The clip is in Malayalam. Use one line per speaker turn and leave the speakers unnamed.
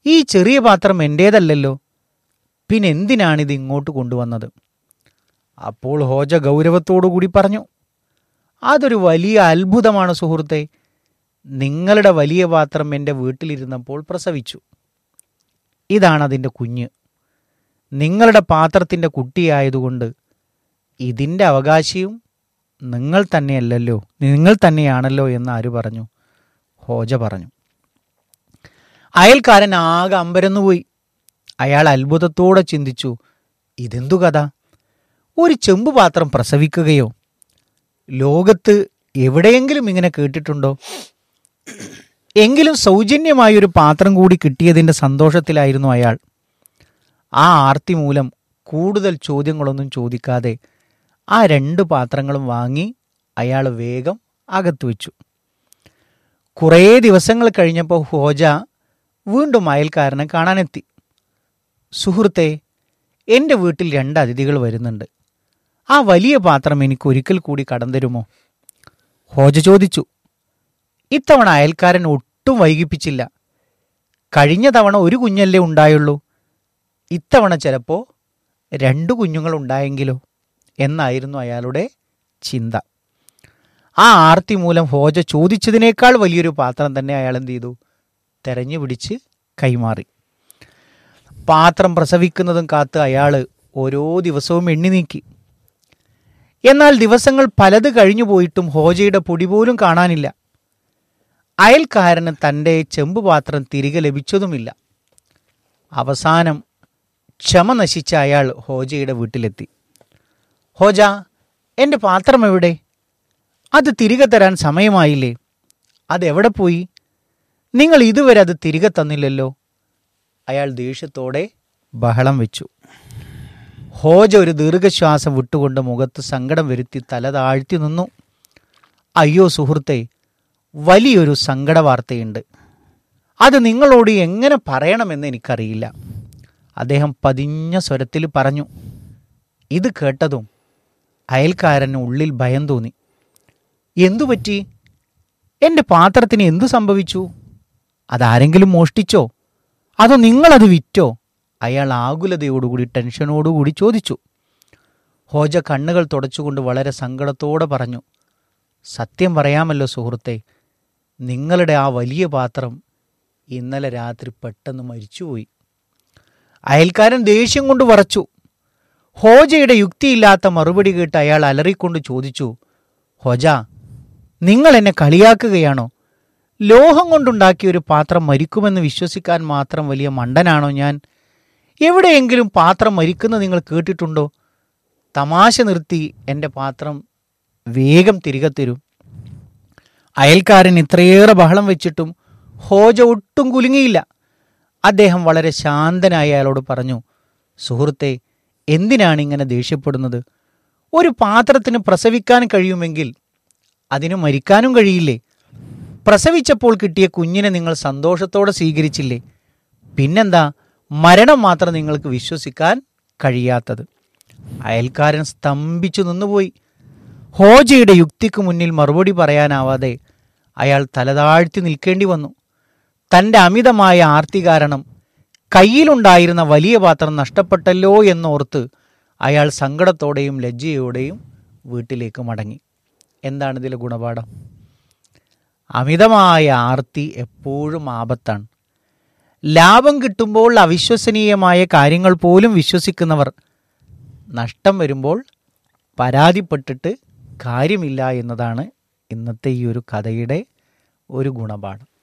ഈ ചെറിയ പാത്രം എൻ്റേതല്ലല്ലോ പിന്നെ എന്തിനാണിത് ഇങ്ങോട്ട് കൊണ്ടുവന്നത് അപ്പോൾ ഹോജ ഗൗരവത്തോടു കൂടി പറഞ്ഞു അതൊരു വലിയ അത്ഭുതമാണ് സുഹൃത്തെ നിങ്ങളുടെ വലിയ പാത്രം എൻ്റെ വീട്ടിലിരുന്നപ്പോൾ പ്രസവിച്ചു ഇതാണ് അതിൻ്റെ കുഞ്ഞ് നിങ്ങളുടെ പാത്രത്തിൻ്റെ കുട്ടിയായതുകൊണ്ട് ഇതിൻ്റെ അവകാശിയും നിങ്ങൾ തന്നെയല്ലല്ലോ നിങ്ങൾ തന്നെയാണല്ലോ എന്ന് ആര് പറഞ്ഞു ഹോജ പറഞ്ഞു അയൽക്കാരൻ ആകെ അമ്പരന്നുപോയി അയാൾ അത്ഭുതത്തോടെ ചിന്തിച്ചു ഇതെന്തു കഥ ഒരു ചെമ്പ് പാത്രം പ്രസവിക്കുകയോ ലോകത്ത് എവിടെയെങ്കിലും ഇങ്ങനെ കേട്ടിട്ടുണ്ടോ എങ്കിലും സൗജന്യമായ ഒരു പാത്രം കൂടി കിട്ടിയതിൻ്റെ സന്തോഷത്തിലായിരുന്നു അയാൾ ആ ആർത്തി മൂലം കൂടുതൽ ചോദ്യങ്ങളൊന്നും ചോദിക്കാതെ ആ രണ്ട് പാത്രങ്ങളും വാങ്ങി അയാൾ വേഗം അകത്തു വെച്ചു കുറേ ദിവസങ്ങൾ കഴിഞ്ഞപ്പോൾ ഹോജ വീണ്ടും അയൽക്കാരനെ കാണാനെത്തി സുഹൃത്തെ എൻ്റെ വീട്ടിൽ രണ്ട് അതിഥികൾ വരുന്നുണ്ട് ആ വലിയ പാത്രം എനിക്ക് ഒരിക്കൽ കൂടി കടം തരുമോ ഹോജ ചോദിച്ചു ഇത്തവണ അയൽക്കാരൻ ഒട്ടും വൈകിപ്പിച്ചില്ല കഴിഞ്ഞ തവണ ഒരു കുഞ്ഞല്ലേ ഉണ്ടായുള്ളൂ ഇത്തവണ ചിലപ്പോൾ രണ്ട് കുഞ്ഞുങ്ങൾ ഉണ്ടായെങ്കിലോ എന്നായിരുന്നു അയാളുടെ ചിന്ത ആ ആർത്തി മൂലം ഹോജ ചോദിച്ചതിനേക്കാൾ വലിയൊരു പാത്രം തന്നെ അയാൾ എന്ത് ചെയ്തു തെരഞ്ഞു പിടിച്ച് കൈമാറി പാത്രം പ്രസവിക്കുന്നതും കാത്ത് അയാൾ ഓരോ ദിവസവും എണ്ണി നീക്കി എന്നാൽ ദിവസങ്ങൾ പലത് കഴിഞ്ഞു പോയിട്ടും ഹോജയുടെ പൊടി പോലും കാണാനില്ല അയൽക്കാരന് തൻ്റെ ചെമ്പ് പാത്രം തിരികെ ലഭിച്ചതുമില്ല അവസാനം ക്ഷമ നശിച്ച അയാൾ ഹോജയുടെ വീട്ടിലെത്തി ഹോജ എൻ്റെ പാത്രം എവിടെ അത് തിരികെ തരാൻ സമയമായില്ലേ അതെവിടെ പോയി നിങ്ങൾ ഇതുവരെ അത് തിരികെ തന്നില്ലല്ലോ അയാൾ ദേഷ്യത്തോടെ ബഹളം വെച്ചു ഹോജ ഒരു ദീർഘശ്വാസം വിട്ടുകൊണ്ട് മുഖത്ത് സങ്കടം വരുത്തി തല താഴ്ത്തി നിന്നു അയ്യോ സുഹൃത്തെ വലിയൊരു സങ്കട വാർത്തയുണ്ട് അത് നിങ്ങളോട് എങ്ങനെ പറയണമെന്ന് എനിക്കറിയില്ല അദ്ദേഹം പതിഞ്ഞ സ്വരത്തിൽ പറഞ്ഞു ഇത് കേട്ടതും അയൽക്കാരന് ഉള്ളിൽ ഭയം തോന്നി എന്തു പറ്റി എൻ്റെ പാത്രത്തിന് എന്തു സംഭവിച്ചു അതാരെങ്കിലും മോഷ്ടിച്ചോ അതോ നിങ്ങളത് വിറ്റോ അയാൾ ആകുലതയോടുകൂടി ടെൻഷനോടുകൂടി ചോദിച്ചു ഹോജ കണ്ണുകൾ തുടച്ചുകൊണ്ട് വളരെ സങ്കടത്തോടെ പറഞ്ഞു സത്യം പറയാമല്ലോ സുഹൃത്തെ നിങ്ങളുടെ ആ വലിയ പാത്രം ഇന്നലെ രാത്രി പെട്ടെന്ന് മരിച്ചുപോയി അയൽക്കാരൻ ദേഷ്യം കൊണ്ട് വറച്ചു ഹോജയുടെ യുക്തിയില്ലാത്ത മറുപടി കേട്ട് അയാൾ അലറിക്കൊണ്ട് ചോദിച്ചു ഹോജ നിങ്ങൾ എന്നെ കളിയാക്കുകയാണോ ലോഹം കൊണ്ടുണ്ടാക്കിയ ഒരു പാത്രം മരിക്കുമെന്ന് വിശ്വസിക്കാൻ മാത്രം വലിയ മണ്ടനാണോ ഞാൻ എവിടെയെങ്കിലും പാത്രം മരിക്കുന്നത് നിങ്ങൾ കേട്ടിട്ടുണ്ടോ തമാശ നിർത്തി എൻ്റെ പാത്രം വേഗം തിരികെ തരൂ അയൽക്കാരൻ ഇത്രയേറെ ബഹളം വെച്ചിട്ടും ഹോജ ഒട്ടും കുലുങ്ങിയില്ല അദ്ദേഹം വളരെ ശാന്തനായി അയാളോട് പറഞ്ഞു സുഹൃത്തെ എന്തിനാണ് ഇങ്ങനെ ദേഷ്യപ്പെടുന്നത് ഒരു പാത്രത്തിന് പ്രസവിക്കാൻ കഴിയുമെങ്കിൽ അതിന് മരിക്കാനും കഴിയില്ലേ പ്രസവിച്ചപ്പോൾ കിട്ടിയ കുഞ്ഞിനെ നിങ്ങൾ സന്തോഷത്തോടെ സ്വീകരിച്ചില്ലേ പിന്നെന്താ മരണം മാത്രം നിങ്ങൾക്ക് വിശ്വസിക്കാൻ കഴിയാത്തത് അയൽക്കാരൻ സ്തംഭിച്ചു നിന്നുപോയി ഹോജയുടെ യുക്തിക്ക് മുന്നിൽ മറുപടി പറയാനാവാതെ അയാൾ തലതാഴ്ത്തി നിൽക്കേണ്ടി വന്നു തൻ്റെ അമിതമായ ആർത്തി കാരണം കയ്യിലുണ്ടായിരുന്ന വലിയ പാത്രം നഷ്ടപ്പെട്ടല്ലോ എന്നോർത്ത് അയാൾ സങ്കടത്തോടെയും ലജ്ജയോടെയും വീട്ടിലേക്ക് മടങ്ങി എന്താണ് ഇതിലെ ഗുണപാഠം അമിതമായ ആർത്തി എപ്പോഴും ആപത്താണ് ലാഭം കിട്ടുമ്പോൾ അവിശ്വസനീയമായ കാര്യങ്ങൾ പോലും വിശ്വസിക്കുന്നവർ നഷ്ടം വരുമ്പോൾ പരാതിപ്പെട്ടിട്ട് കാര്യമില്ല എന്നതാണ് ഇന്നത്തെ ഈ ഒരു കഥയുടെ ഒരു ഗുണപാഠം